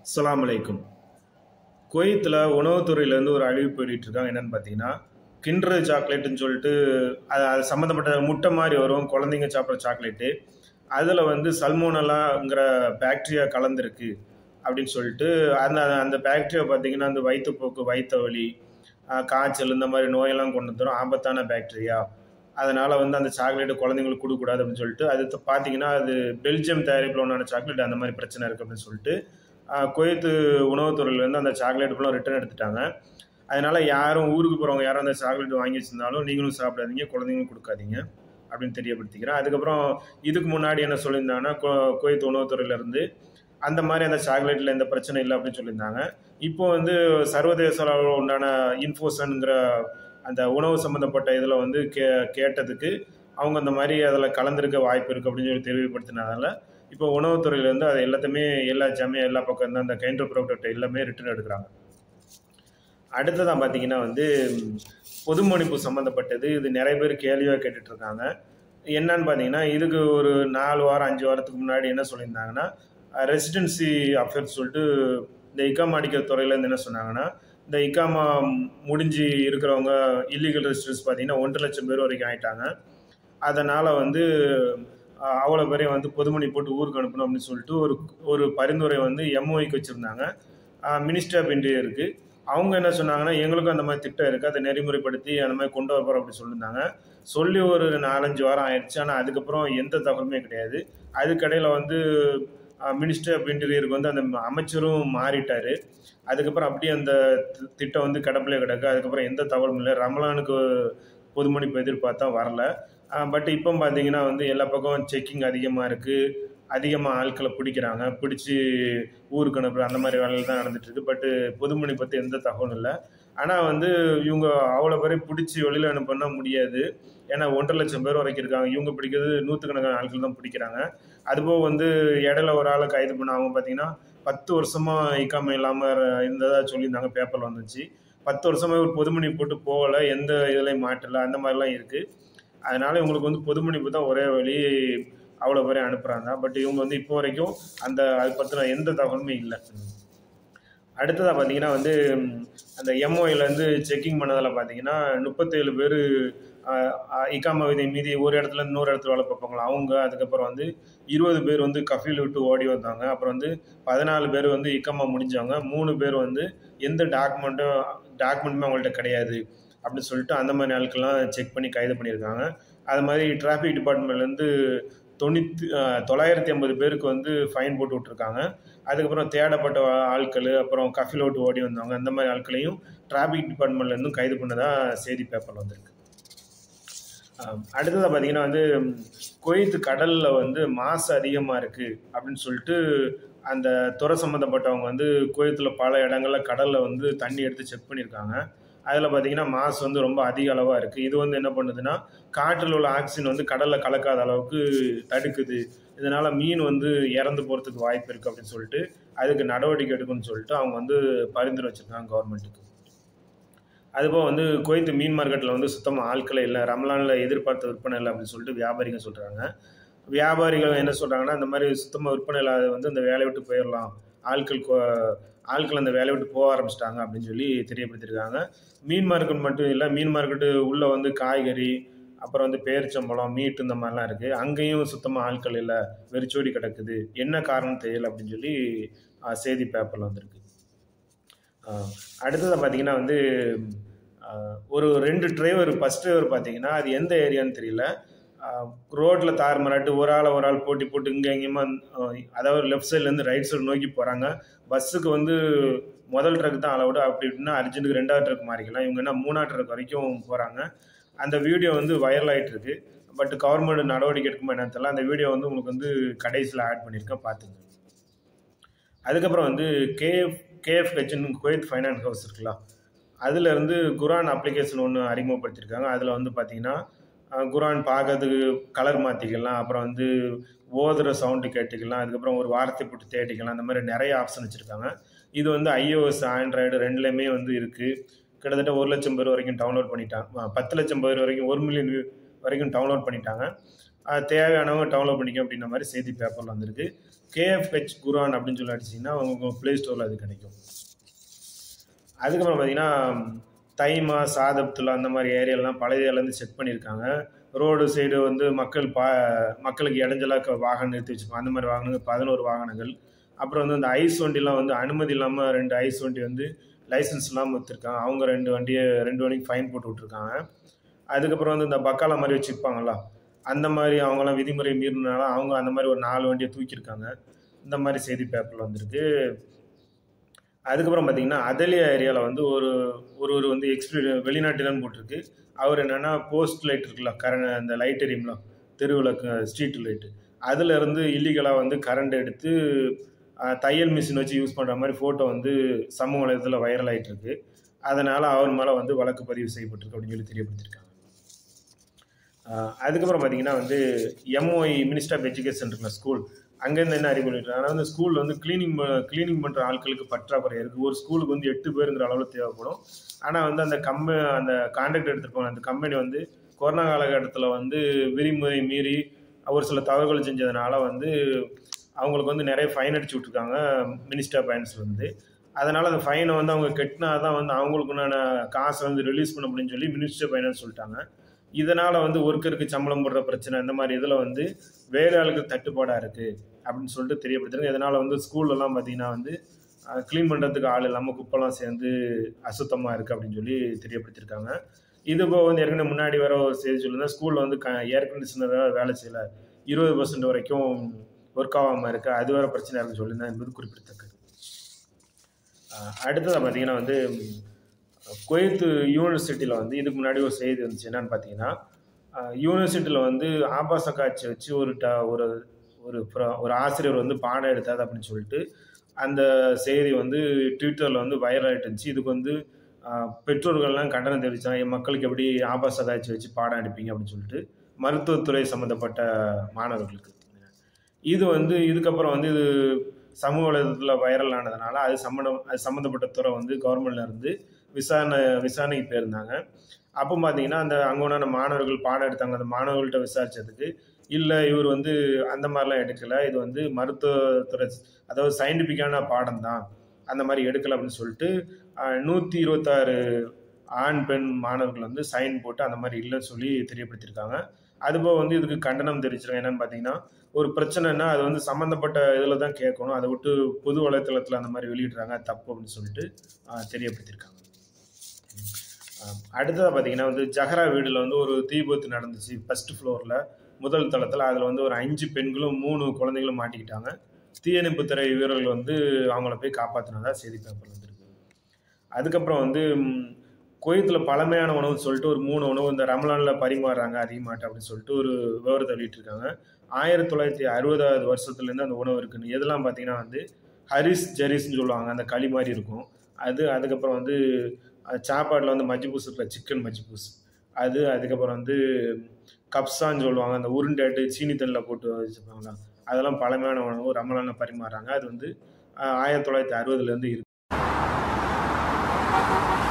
அஸ்ஸலாமு அலைக்கும் குவைத்தில் உணவுத்துறையிலேருந்து ஒரு அறிவிப்பு வெளியிட்டிருக்காங்க என்னன்னு பார்த்தீங்கன்னா கிண்டர் சாக்லேட்டுன்னு சொல்லிட்டு அது அது சம்மந்தப்பட்ட முட்டை மாதிரி வரும் குழந்தைங்க சாப்பிட்ற சாக்லேட்டு அதில் வந்து சல்மோனலாங்கிற பாக்டீரியா கலந்துருக்கு அப்படின்னு சொல்லிட்டு அந்த அந்த பாக்டீரியா பார்த்தீங்கன்னா அந்த வயிற்றுப்போக்கு வயிற்று வலி ஆஹ், காய்ச்சல் இந்த மாதிரி நோயெல்லாம் கொண்டு வந்துடும் ஆபத்தான பாக்டீரியா அதனால் வந்து அந்த சாக்லேட்டு குழந்தைங்களுக்கு கொடுக்கக்கூடாது அப்படின்னு சொல்லிட்டு அது த- பார்த்தீங்கன்னா அது பெல்ஜியம் தயாரிப்பில் ஒன்றான சாக்லேட் அந்த மாதிரி பிரச்சனை இருக்குது அப்படின்னு சொல்லிட்டு ஆஹ், குவைத்து உணவுத்துறையிலேருந்து அந்த சாக்லேட் ஃபுல்லாக ரிட்டர்ன் எடுத்துட்டாங்க அதனால் யாரும் ஊருக்கு போகிறவங்க யாரும் அந்த சாக்லேட் வாங்கி வச்சிருந்தாலும் நீங்களும் சாப்பிடாதீங்க குழந்தைங்களும் கொடுக்காதீங்க அப்படின்னு தெரியப்படுத்திக்கிறேன் அதுக்கப்புறம் இதுக்கு முன்னாடி என்ன சொல்லியிருந்தாங்கன்னா கு- குவைத் உணவுத்துறையிலேருந்து அந்த மாதிரி அந்த சாக்லேட்டில் எந்த பிரச்சனை இல்லை அப்படின்னு சொல்லியிருந்தாங்க இப்போ வந்து சர்வதேச அளவில் உண்டான இன்ஃபோசன்ங்கிற அந்த உணவு சம்மந்தப்பட்ட இதில் வந்து கே கேட்டதுக்கு அவங்க அந்த மாதிரி அதில் கலந்துருக்க வாய்ப்பு இருக்குது அப்படின்னு சொல்லி தெளிவுபடுத்தினதால இப்போ உணவுத்துறையிலேருந்து அது எல்லாத்தையுமே எல்லா ஜாமியா எல்லா பக்கம் இருந்து அந்த கைண்டர் ப்ராடக்ட் எல்லாமே ரிட்டர்ன் எடுக்கிறாங்க அடுத்ததாக பார்த்தீங்கன்னா வந்து ம், பொது மன்னிப்பு சம்மந்தப்பட்டது இது நிறைய பேர் கேள்வியாக கேட்டுட்டு இருக்காங்க என்னன்னு பார்த்தீங்கன்னா இதுக்கு ஒரு நாலு வாரம் அஞ்சு வாரத்துக்கு முன்னாடி என்ன சொல்லியிருந்தாங்கன்னா ரெசிடென்சி அஃபேர்ஸ் சொல்லிட்டு இந்த இக்காமா அடிக்கிற துறையிலேருந்து என்ன சொன்னாங்கன்னா இந்த இக்காமா முடிஞ்சு இருக்கிறவங்க இல்லீகல் ரெசிடென்ஸ் பார்த்தீங்கன்னா ஒன்றரை லட்சம் பேர் வரைக்கும் ஆயிட்டாங்க அதனால் வந்து அஹ், அவ்வளோ பேரையும் வந்து பொதுமணி போட்டு ஊருக்கு அனுப்பணும் அப்படின்னு சொல்லிட்டு ஒரு ஒரு பரிந்துரை வந்து எம்ஓஐக்கு வச்சுருந்தாங்க மினிஸ்டர் ஆஃப் இன்டீரியருக்கு அவங்க என்ன சொன்னாங்கன்னா எங்களுக்கும் அந்த மாதிரி திட்டம் இருக்குது அதை நெறிமுறைப்படுத்தி அந்த மாதிரி கொண்டு வர போகிறோம் அப்படி சொல்லியிருந்தாங்க சொல்லி ஒரு நாலஞ்சு வாரம் ஆயிடுச்சு ஆனால் அதுக்கப்புறம் எந்த தகவலுமே கிடையாது அதுக்கடையில் வந்து மினிஸ்டர் ஆஃப் இன்டீரியருக்கு வந்து அந்த அமைச்சரும் மாறிட்டார் அதுக்கப்புறம் அப்படியே அந்த தி- திட்டம் வந்து கிடப்பிலே கிடக்கு அதுக்கப்புறம் எந்த தகவலும் இல்லை ரமலானுக்கு பொதுமணிப்பு எதிர்பார்த்தா வரல பட் இப்போ பார்த்தீங்கன்னா வந்து எல்லா பக்கம் செக்கிங் அதிகமாக இருக்குது அதிகமாக ஆட்களை பிடிக்கிறாங்க பிடிச்சி ஊருக்கு அனுப்புற அந்த மாதிரி வேலைகள் தான் நடந்துட்டு இருக்கு பட்டு பொதுமணி பற்றி எந்த தகவலும் இல்லை ஆனால் வந்து இவங்க அவ்வளோ பேரை பிடிச்சி வெளியில் அனுப்பினா முடியாது ஏன்னா ஒன்றரை லட்சம் பேர் வரைக்கும் இருக்காங்க இவங்க பிடிக்கிறது நூற்றுக்கணக்கான ஆட்கள் தான் பிடிக்கிறாங்க அதுபோக வந்து இடையில ஒரு ஆளை கைது பண்ண அவங்க பார்த்தீங்கன்னா பத்து வருஷமாக இக்காம இல்லாமல் இருந்ததா சொல்லியிருந்தாங்க பேப்பரில் வந்துச்சு பத்து வருஷமாக ஒரு பொதுமணி போட்டு போகலை எந்த இதுலையும் மாட்டலை அந்த மாதிரிலாம் இருக்குது அதனால இவங்களுக்கு வந்து பொதுமணிப்பு தான் ஒரே வழி அவ்வளோ பேரை அனுப்புகிறாங்க பட் இவங்க வந்து இப்போ வரைக்கும் அந்த அது பற்றின எந்த தகவலுமே இல்லை அடுத்ததாக பார்த்தீங்கன்னா வந்து ம், அந்த எம்ஓஐலேருந்து செக்கிங் பண்ணதில் பார்த்தீங்கன்னா முப்பத்தேழு பேர் இக்காம விதை மீதி ஒரு இடத்துல இருந்து இன்னொரு இடத்துல வேலை பார்ப்பாங்களா அவங்க அதுக்கப்புறம் வந்து இருபது பேர் வந்து கஃபீல் விட்டு ஓடி வந்தாங்க அப்புறம் வந்து பதினாலு பேர் வந்து இக்காமா முடிஞ்சவங்க மூணு பேர் வந்து எந்த டாக்குமெண்ட்டும் டாக்குமெண்ட்டுமே அவங்கள்ட்ட கிடையாது அப்படின்னு சொல்லிட்டு அந்த மாதிரி ஆட்கள்லாம் செக் பண்ணி கைது பண்ணியிருக்காங்க அது மாதிரி டிராஃபிக் டிபார்ட்மெண்ட்லேருந்து தொண்ணூற்றி தொள்ளாயிரத்தி ஐம்பது பேருக்கு வந்து ஃபைன் போட்டு விட்ருக்காங்க அதுக்கப்புறம் தேடப்பட்ட ஆட்கள் அப்புறம் கஃபில் ஓட்டு ஓடி வந்தவங்க அந்த மாதிரி ஆட்களையும் டிராஃபிக் டிபார்ட்மெண்ட்லேருந்தும் கைது பண்ணதா செய்தி பேப்பரில் வந்திருக்கு ஆம், அடுத்ததாக பார்த்தீங்கன்னா வந்து ம், குவைத் கடலில் வந்து மாசு அதிகமாக இருக்குது அப்படின்னு சொல்லிட்டு அந்த துறை சம்மந்தப்பட்டவங்க வந்து குவைத்தில் பல இடங்கள்ல கடலில் வந்து தண்ணி எடுத்து செக் பண்ணியிருக்காங்க அதில் பார்த்தீங்கன்னா மாசு வந்து ரொம்ப அதிக அளவாக இருக்குது இது வந்து என்ன பண்ணுதுன்னா காற்றில் உள்ள ஆக்சிஜன் வந்து கடலில் கலக்காத அளவுக்கு தடுக்குது இதனால் மீன் வந்து இறந்து போகிறதுக்கு வாய்ப்பு இருக்குது அப்படின்னு சொல்லிட்டு அதுக்கு நடவடிக்கை எடுக்கணும்னு சொல்லிட்டு அவங்க வந்து பரிந்துரை வச்சுருக்காங்க கவர்மெண்ட்டுக்கு அதுபோக வந்து குவைத்து மீன் மார்க்கெட்டில் வந்து சுத்தமாக ஆட்களே இல்லை ரமலானில் எதிர்பார்த்த விற்பனை இல்லை அப்படின்னு சொல்லிட்டு வியாபாரிகள் சொல்கிறாங்க வியாபாரிகள் என்ன சொல்கிறாங்கன்னா இந்த மாதிரி சுத்தமாக விற்பனை இல்லாத வந்து இந்த வேலையை விட்டு போயிடலாம் ஆட்கள் கொ- ஆட்கள் அந்த வேலையை விட்டு போக ஆரம்பிச்சிட்டாங்க அப்படின்னு சொல்லி தெரியப்படுத்தியிருக்காங்க மீன் மார்க்கெட் மட்டும் இல்லை மீன் மார்க்கெட்டு உள்ளே வந்து காய்கறி அப்புறம் வந்து பேரிச்சம்பழம் மீட் இந்த மாதிரிலாம் இருக்குது அங்கேயும் சுத்தமாக ஆட்கள் இல்லை வெறிச்சோடி கிடக்குது என்ன காரணம் தெரியல அப்படின்னு சொல்லி ஆ, செய்தி பேப்பரில் வந்திருக்கு அடுத்ததாக பார்த்தீங்கன்னா வந்து ஆஹ், ஒரு ரெண்டு டிரைவர் ஃபஸ்ட் டிரைவர் பார்த்தீங்கன்னா அது எந்த ஏரியான்னு தெரியல ரோட்டில் தாறுமாறாட்டு ஒரு ஆள் ஒரு ஆள் போட்டி போட்டு இங்கே எங்கேயுமா ஆஹ், அதாவது லெஃப்ட் சைட்லேருந்து ரைட் சைடு நோக்கி போகிறாங்க பஸ்ஸுக்கு வந்து முதல் ட்ரக் தான் அளவுடு அப்படி இப்படின்னா அர்ஜென்ட்டுக்கு ரெண்டாவது ட்ரக் மாறிக்கலாம் இவங்க என்ன மூணாவது ட்ரக் வரைக்கும் போகிறாங்க அந்த வீடியோ வந்து வைரல் ஆயிட்டு இருக்கு பட் கவர்மெண்ட் நடவடிக்கை எடுக்குமா என்னன்னு தெரியல அந்த வீடியோ வந்து உங்களுக்கு வந்து கடைசியில் ஆட் பண்ணியிருக்கேன் பார்த்துங்க அதுக்கப்புறம் வந்து கேஎஃப் கேஎஃப் ஹெச்னு குவைத் ஃபைனான்ஸ் ஹவுஸ் இருக்குல்ல அதுல இருந்து குரான் அப்ளிகேஷன் ஒன்று அறிமுகப்படுத்தியிருக்காங்க அதில் வந்து பார்த்தீங்கன்னா அஹ், குரான் பார்க்கறதுக்கு கலர் மாற்றிக்கலாம் அப்புறம் வந்து ஓதுற சவுண்டு கேட்டுக்கலாம் அதுக்கப்புறம் ஒரு வார்த்தை போட்டு தேடிக்கலாம் அந்த மாதிரி நிறைய ஆப்ஷன் வச்சுருக்காங்க இது வந்து ஐஓஎஸ் ஆண்ட்ராய்டு ரெண்டுலேயுமே வந்து இருக்குது கிட்டத்தட்ட ஒரு லட்சம் பேர் வரைக்கும் டவுன்லோட் பண்ணிட்டாங்க அஹ், பத்து லட்சம் பேர் வரைக்கும் ஒரு மில்லியன் வரைக்கும் டவுன்லோட் பண்ணிட்டாங்க அஹ், தேவையானவங்க டவுன்லோட் பண்ணிக்க அப்படின்ற மாதிரி செய்தி பேப்பரில் வந்திருக்கு கேஎஃப்ஹெச் குரான் அப்படின்னு சொல்லி அடிச்சிங்கன்னா உங்கள் ப்ளே ஸ்டோரில் அது கிடைக்கும் அதுக்கப்புறம் பார்த்தீங்கன்னா தைமா சாதப்துல்லா அந்த மாதிரி ஏரியாலாம் பழையலேருந்து செட் பண்ணியிருக்காங்க ரோடு சைடு வந்து மக்கள் பா மக்களுக்கு இடைஞ்சலாக வாகனம் நிறுத்தி வச்சுருப்பாங்க அந்த மாதிரி வாகனங்கள் பதினோரு வாகனங்கள் அப்புறம் வந்து இந்த ஐஸ் வண்டிலாம் வந்து அனுமதி இல்லாமல் ரெண்டு ஐஸ் வண்டி வந்து லைசன்ஸ் இல்லாமல் விற்றுருக்காங்க அவங்க ரெண்டு வண்டியை ரெண்டு வண்டிக்கு ஃபைன் போட்டு விட்ருக்காங்க அதுக்கப்புறம் வந்து இந்த பக்காலா மாதிரி வச்சுருப்பாங்களா அந்த மாதிரி அவங்களாம் விதிமுறை மீறினால அவங்க அந்த மாதிரி ஒரு நாலு வண்டியை தூக்கியிருக்காங்க இந்த மாதிரி செய்தி பேப்பரில் வந்திருக்கு அதுக்கப்புறம் பார்த்தீங்கன்னா அதலியா ஏரியாவில் வந்து ஒரு ஒரு ஒரு வந்து எக்ஸ்பீரி வெளிநாட்டிலன்னு போட்டிருக்கு அவர் என்னென்னா போஸ்ட் லைட் இருக்குல்ல கரண்ட் அந்த லைட் எரியும்லாம் தெருவிளக்கு ஸ்ட்ரீட் லைட்டு அதில் இருந்து இல்லீகலாக வந்து கரண்ட் எடுத்து அஹ், தையல் மிஷின் வச்சு யூஸ் பண்ணுற மாதிரி ஃபோட்டோ வந்து சமூக வலைதளத்தில் வைரல் ஆகிட்டு இருக்கு அதனால் அவர் மேலே வந்து வழக்கு பதிவு செய்யப்பட்டிருக்கு அப்படின்னு சொல்லி தெரியப்படுத்தியிருக்காங்க அஹ், அதுக்கப்புறம் பார்த்தீங்கன்னா வந்து எம்ஓஇ மினிஸ்டர் ஆஃப் எஜுகேஷன் இருக்குல்ல ஸ்கூல் அங்கேருந்து என்ன அறிவுறுத்தி ஆனால் வந்து ஸ்கூல் வந்து க்ளீனிங் க்ளீனிங் பண்ணுற ஆட்களுக்கு பற்றாக்குறை இருக்குது ஒரு ஸ்கூலுக்கு வந்து எட்டு பேருங்கிற அளவில் தேவைப்படும் ஆனால் வந்து அந்த கம்ப அந்த கான்ட்ராக்ட் எடுத்துருப்பாங்க அந்த கம்பெனி வந்து கொரோனா காலகட்டத்தில் வந்து விதிமுறை மீறி ஒரு சில தவறுகள் செஞ்சதுனால வந்து அவங்களுக்கு வந்து நிறைய ஃபைன் அடிச்சு விட்ருக்காங்க மினிஸ்டர் ஃபைன்ஸ் வந்து அதனால் அந்த ஃபைனை வந்து அவங்க கட்டினா தான் வந்து அவங்களுக்குண்டான காசை வந்து ரிலீஸ் பண்ண முடியும்னு சொல்லி மினிஸ்டர் ஃபைனான்ஸ் சொல்லிட்டாங்க இதனால் வந்து ஒர்க்கருக்கு சம்பளம் போடுற பிரச்சனை இந்த மாதிரி இதில் வந்து வேலையாளுக்கு தட்டுப்பாடாக இருக்குது அப்படின்னு சொல்லிட்டு தெரியப்படுத்துறாங்க இதனால் வந்து ஸ்கூல்லலாம் பார்த்தீங்கன்னா வந்து க்ளீன் பண்ணுறதுக்கு ஆள் இல்லாமல் குப்பெல்லாம் சேர்ந்து அசுத்தமாக இருக்குது அப்படின்னு சொல்லி தெரியப்படுத்தியிருக்காங்க இது போக வந்து ஏற்கனவே முன்னாடி வர ஒரு செய்தி சொல்லியிருந்தா ஸ்கூலில் வந்து க ஏர் கண்டிஷனராக வேலை செய்யல இருபது பர்சன்ட் வரைக்கும் ஒர்க் ஆகாமல் இருக்குது அது வேறு பிரச்சனை இருக்குன்னு சொல்லியிருந்தேன் என்பது குறிப்பிடத்தக்கது அஹ் அடுத்ததாக பார்த்தீங்கன்னா வந்து குவைத்து யூனிவர்சிட்டியில் வந்து இதுக்கு முன்னாடி ஒரு செய்தி வந்துச்சு என்னன்னு பார்த்தீங்கன்னா யூனிவர்சிட்டியில் வந்து ஆபாச காட்சி வச்சு ஒரு ட ஒரு ஒரு pro- ஒரு ஆசிரியர் வந்து பாடம் எடுத்தாது அப்படின்னு சொல்லிட்டு அந்த செய்தி வந்து ட்விட்டரில் வந்து வைரல் ஆகிட்டு இருந்துச்சு இதுக்கு வந்து ஆஹ், பெற்றோர்கள்லாம் கண்டனம் தெரிவிச்சாங்க என் மக்களுக்கு எப்படி ஆபாச காட்சி வச்சு பாடம் எடுப்பீங்க அப்படின்னு சொல்லிட்டு மருத்துவத்துறை சம்மந்தப்பட்ட மாணவர்களுக்கு இது வந்து இதுக்கப்புறம் வந்து இது சமூக வலைதளத்தில் வைரல் ஆனதுனால அது சம்மந்தம் அது சம்மந்தப்பட்ட துறை வந்து கவர்மெண்ட்ல இருந்து விசாரணை விசாரணைக்கு போயிருந்தாங்க அப்போ பார்த்தீங்கன்னா அந்த அங்கே உண்டான மாணவர்கள் பாடம் எடுத்தாங்க அந்த மாணவர்கள்ட்ட விசாரிச்சதுக்கு இல்லை இவர் வந்து அந்த மாதிரிலாம் எடுக்கலை இது வந்து மருத்துவத்துறை அதாவது சயின்டிஃபிக்கான பாடம் தான் அந்த மாதிரி எடுக்கலை அப்படின்னு சொல்லிட்டு நூற்றி இருபத்தாறு ஆண் பெண் மாணவர்கள் வந்து சைன் போட்டு அந்த மாதிரி இல்லைன்னு சொல்லி தெரியப்படுத்தியிருக்காங்க அதுபோக வந்து இதுக்கு கண்டனம் தெரிவிச்சிருக்காங்க என்னன்னு பார்த்தீங்கன்னா ஒரு பிரச்சனைனா அது வந்து சம்மந்தப்பட்ட இதில் தான் கேட்கணும் அதை விட்டு பொது வலைத்தளத்தில் அந்த மாதிரி வெளியிடுறாங்க அது தப்பு அப்படின்னு சொல்லிட்டு ஆஹ், தெரியப்படுத்தியிருக்காங்க ஆஹ், அடுத்ததாக பார்த்தீங்கன்னா வந்து ஜஹரா வீடில் வந்து ஒரு தீ விபத்து நடந்துச்சு ஃபர்ஸ்ட் ஃப்ளோரில் முதல் தளத்தில் அதில் வந்து ஒரு அஞ்சு பெண்களும் மூணு குழந்தைகளும் மாட்டிக்கிட்டாங்க தீயணைப்புத்துறை வீரர்கள் வந்து அவங்கள போய் காப்பாற்றினதா செய்தி பேப்பர் வந்திருக்கு அதுக்கப்புறம் வந்து ம், குவைத்தில் பழமையான உணவுன்னு சொல்லிட்டு ஒரு மூணு உணவு இந்த ரமலானில் பரிமாறுறாங்க அதிகமாட்ட அப்படின்னு சொல்லிட்டு ஒரு விவரத்தை வெளியிட்டிருக்காங்க ஆயிரத்தி தொள்ளாயிரத்தி அறுபதாவது வருஷத்துலேருந்து அந்த உணவு இருக்குன்னு எதெல்லாம் பார்த்தீங்கன்னா வந்து ஹரிஸ் ஜெரிஸ்ன்னு சொல்லுவாங்க அந்த களி மாதிரி இருக்கும் அது அதுக்கப்புறம் வந்து அது சாப்பாட்டில் வந்து மஜ்ஜிபூஸ் இருக்குல்ல சிக்கன் மஜ்ஜிபூஸ் அது அதுக்கப்புறம் வந்து கப்ஸான்னு சொல்லுவாங்க அந்த உருண்டாட்டு சீனி தண்ணில் போட்டு வச்சுருப்பாங்க அதெல்லாம் பழமையான உணவு ரமலானில் பரிமாறுறாங்க அது வந்து ஆஹ், ஆயிரத்தி தொள்ளாயிரத்தி அறுபதுலேருந்து இருக்கு